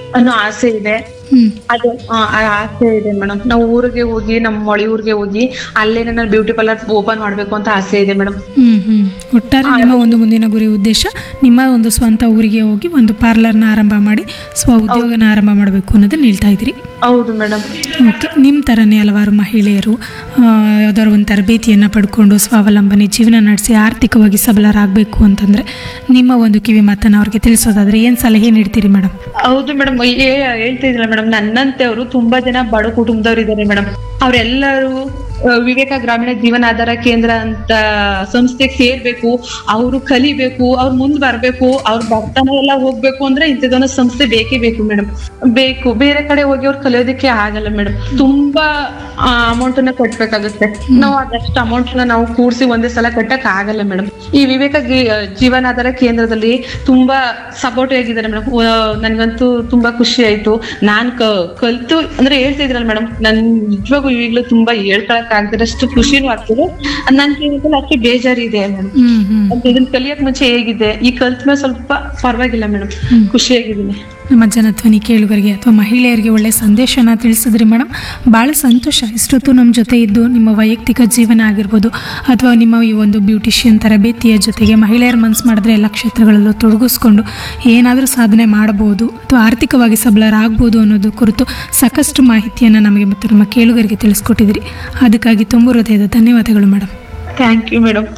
ಅನ್ನೋ ಆಸೆ ಇದೆ ಹ್ಮ್ ಅದು ಆ, ಆ ಆಸೆ ಇದೆ ಮೇಡಮ್ ನಾವು ಊರಿಗೆ ಹೋಗಿ ನಮ್ಮ ಮೊಳಿ ಊರಿಗೆ ಹೋಗಿ ಅಲ್ಲೇ ನಾನು ಬ್ಯೂಟಿ ಪಾರ್ಲರ್ ಓಪನ್ ಮಾಡ್ಬೇಕು ಅಂತ ಆಸೆ ಇದೆ ಮೇಡಮ್ ಹ್ಮ್ ಹ್ಮ್ ಒಟ್ಟಾರೆ ನಿಮ್ಮ ಒಂದು ಮುಂದಿನ ಗುರಿ ಉದ್ದೇಶ ನಿಮ್ಮ ಒಂದು ಸ್ವಂತ ಊರಿಗೆ ಹೋಗಿ ಒಂದು ಪಾರ್ಲರ್ನ ಆರಂಭ ಮಾಡಿ ಸ್ವ ಉದ್ಯೋಗನ ಆರಂಭ ಮಾಡಬೇಕು ಅನ್ನೋದನ್ನ ಹೇಳ್ತಾ ಇದ್ರಿ ಹೌದು ಮೇಡಮ್ ಓಕೆ ನಿಮ್ಮ ಥರನೇ ಹಲವಾರು ಮಹಿಳೆಯರು ಆ, ಯಾವ್ದಾದ್ರು ಒಂದು ತರಬೇತಿಯನ್ನು ಪಡ್ಕೊಂಡು ಸ್ವಾವಲಂಬನೆ ಜೀವನ ನಡೆಸಿ ಆರ್ಥಿಕವಾಗಿ ಸಬಲರಾಗಬೇಕು ಅಂತಂದರೆ ನಿಮ್ಮ ಒಂದು ಕಿವಿ ಮಾತನ್ನು ಅವ್ರಿಗೆ ತಿಳಿಸೋದಾದ್ರೆ ಏನು ಸಲಹೆ ನೀಡ್ತೀರಿ ಮೇಡಮ್ ಹೌದು ಮೇಡಮ್ ಹೇಳ್ತಾ ಇದ್ರಲ್ಲ ಮೇಡಮ್ ನನ್ನಂತೆ ಅವರು ತುಂಬಾ ಜನ ಬಡ ಕುಟುಂಬದವ್ರು ಇದ್ದಾರೆ ಮೇಡಮ್ ಅವರೆಲ್ಲರೂ ವಿವೇಕ ಗ್ರಾಮೀಣ ಜೀವನಾಧಾರ ಕೇಂದ್ರ ಅಂತ ಸಂಸ್ಥೆಗೆ ಸೇರ್ಬೇಕು ಅವರು ಕಲಿಬೇಕು ಅವ್ರು ಮುಂದ್ ಬರ್ಬೇಕು ಅವ್ರ ಬರ್ತಾನೆ ಎಲ್ಲ ಹೋಗ್ಬೇಕು ಅಂದ್ರೆ ಇಂಥದೊಂದು ಸಂಸ್ಥೆ ಬೇಕೇ ಬೇಕು ಮೇಡಮ್ ಬೇಕು ಬೇರೆ ಕಡೆ ಹೋಗಿ ಅವ್ರು ಕಲಿಯೋದಕ್ಕೆ ಆಗಲ್ಲ ಮೇಡಮ್ ತುಂಬಾ ಅಮೌಂಟ್ ಅನ್ನ ಕಟ್ಬೇಕಾಗುತ್ತೆ ನಾವು ಅದಷ್ಟು ಅಮೌಂಟ್ ನ ನಾವು ಕೂಡ್ಸಿ ಒಂದೇ ಸಲ ಕಟ್ಟಕ್ ಆಗಲ್ಲ ಮೇಡಮ್ ಈ ವಿವೇಕ ಗಿ- ಜೀವನಾಧಾರ ಕೇಂದ್ರದಲ್ಲಿ ತುಂಬಾ ಸಪೋರ್ಟಿವ್ ಆಗಿದ್ದಾರೆ ಮೇಡಮ್ ನನ್ಗಂತೂ ತುಂಬಾ ಖುಷಿ ಆಯ್ತು ನಾನ್ ಕ ಕಲ್ತು ಅಂದ್ರೆ ಹೇಳ್ತಾ ಇದ್ರಲ್ಲ ಮೇಡಮ್ ನನ್ ನಿಜವಾಗೂ ಈಗ್ಲೂ ತುಂಬಾ ಹೇಳ್ಕೊಳಕ್ ಆಗದಿರಷ್ಟು ಖುಷಿನೂ ಆಗ್ತದೆ ನನ್ ಜೀವನದಲ್ಲಿ ಅಷ್ಟೇ ಬೇಜಾರಿದೆ ಮೇಡಮ್ ಹ್ಮ್ ಹ್ಮ್ ಅಂತ ಇದನ್ನ ಕಲಿಯಕ್ ಮುಂಚೆ ಹೇಗಿದೆ ಈ ಕಲ್ತ ಮೇಲೆ ಸ್ವಲ್ಪ ಪರವಾಗಿಲ್ಲ ಮೇಡಮ್ ಖುಷಿಯಾಗಿದ್ದೀನಿ ನಮ್ಮ ಜನಧ್ವನಿ ಕೇಳುಗರಿಗೆ ಅಥವಾ ಮಹಿಳೆಯರಿಗೆ ಒಳ್ಳೆಯ ಸಂದೇಶನ ತಿಳಿಸಿದ್ರಿ ಮೇಡಮ್ ಭಾಳ ಸಂತೋಷ ಇಷ್ಟೊತ್ತು ನಮ್ಮ ಜೊತೆ ಇದ್ದು ನಿಮ್ಮ ವೈಯಕ್ತಿಕ ಜೀವನ ಆಗಿರ್ಬೋದು ಅಥವಾ ನಿಮ್ಮ ಈ ಒಂದು ಬ್ಯೂಟಿಷಿಯನ್ ತರಬೇತಿಯ ಜೊತೆಗೆ ಮಹಿಳೆಯರ ಮನಸ್ಸು ಮಾಡಿದ್ರೆ ಎಲ್ಲ ಕ್ಷೇತ್ರಗಳಲ್ಲೂ ತೊಡಗಿಸ್ಕೊಂಡು ಏನಾದರೂ ಸಾಧನೆ ಮಾಡಬಹುದು ಅಥವಾ ಆರ್ಥಿಕವಾಗಿ ಸಬಲರಾಗ್ಬೋದು ಅನ್ನೋದು ಕುರಿತು ಸಾಕಷ್ಟು ಮಾಹಿತಿಯನ್ನು ನಮಗೆ ಮತ್ತು ನಮ್ಮ ಕೇಳುಗರಿಗೆ ತಿಳಿಸ್ಕೊಟ್ಟಿದ್ರಿ ಅದಕ್ಕಾಗಿ ತುಂಬ ಹೃದಯದ ಧನ್ಯವಾದಗಳು ಮೇಡಮ್ ಥ್ಯಾಂಕ್ ಯು ಮೇಡಮ್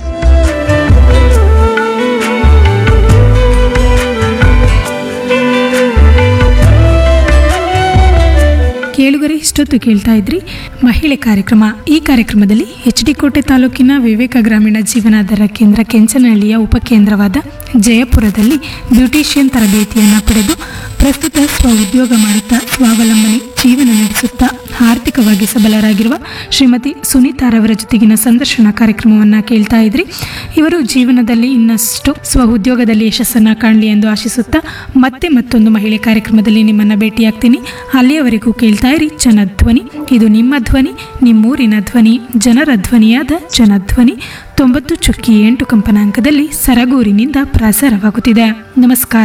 ಕೇಳುಗರೆ ಇಷ್ಟೊತ್ತು ಕೇಳ್ತಾ ಇದ್ರಿ ಮಹಿಳೆ ಕಾರ್ಯಕ್ರಮ ಈ ಕಾರ್ಯಕ್ರಮದಲ್ಲಿ ಎಚ್ ಡಿ ಕೋಟೆ ತಾಲೂಕಿನ ವಿವೇಕ ಗ್ರಾಮೀಣ ಜೀವನಾಧಾರ ಕೇಂದ್ರ ಕೆಂಚನಹಳ್ಳಿಯ ಉಪಕೇಂದ್ರವಾದ ಜಯಪುರದಲ್ಲಿ ಬ್ಯೂಟಿಷಿಯನ್ ತರಬೇತಿಯನ್ನು ಪಡೆದು ಪ್ರಸ್ತುತ ಸ್ವ ಉದ್ಯೋಗ ಮಾಡುತ್ತಾ ಸ್ವಾವಲಂಬನೆ ಜೀವನ ನಡೆಸುತ್ತಾ ಆರ್ಥಿಕವಾಗಿ ಸಬಲರಾಗಿರುವ ಶ್ರೀಮತಿ ಸುನೀತಾರವರ ಜೊತೆಗಿನ ಸಂದರ್ಶನ ಕಾರ್ಯಕ್ರಮವನ್ನು ಕೇಳ್ತಾ ಇದ್ರಿ ಇವರು ಜೀವನದಲ್ಲಿ ಇನ್ನಷ್ಟು ಸ್ವ ಉದ್ಯೋಗದಲ್ಲಿ ಯಶಸ್ಸನ್ನು ಕಾಣಲಿ ಎಂದು ಆಶಿಸುತ್ತಾ ಮತ್ತೆ ಮತ್ತೊಂದು ಮಹಿಳೆ ಕಾರ್ಯಕ್ರಮದಲ್ಲಿ ನಿಮ್ಮನ್ನು ಭೇಟಿಯಾಗ್ತೀನಿ ಅಲ್ಲಿಯವರೆಗೂ ಕೇಳ್ತಾ ಇರಿ ಜನಧ್ವನಿ ಇದು ನಿಮ್ಮ ಧ್ವನಿ ನಿಮ್ಮೂರಿನ ಧ್ವನಿ ಜನರ ಧ್ವನಿಯಾದ ಜನಧ್ವನಿ ತೊಂಬತ್ತು ಚುಕ್ಕಿ ಎಂಟು ಕಂಪನಾಂಕದಲ್ಲಿ ಸರಗೂರಿನಿಂದ ಪ್ರಸಾರವಾಗುತ್ತಿದೆ ನಮಸ್ಕಾರ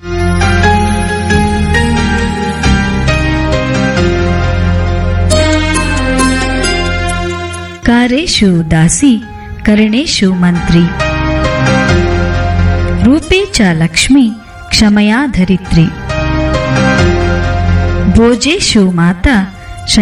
कारेषु दासी करणेषु मन्त्री रूपे च लक्ष्मी क्षमया धरित्री भोजेषु माता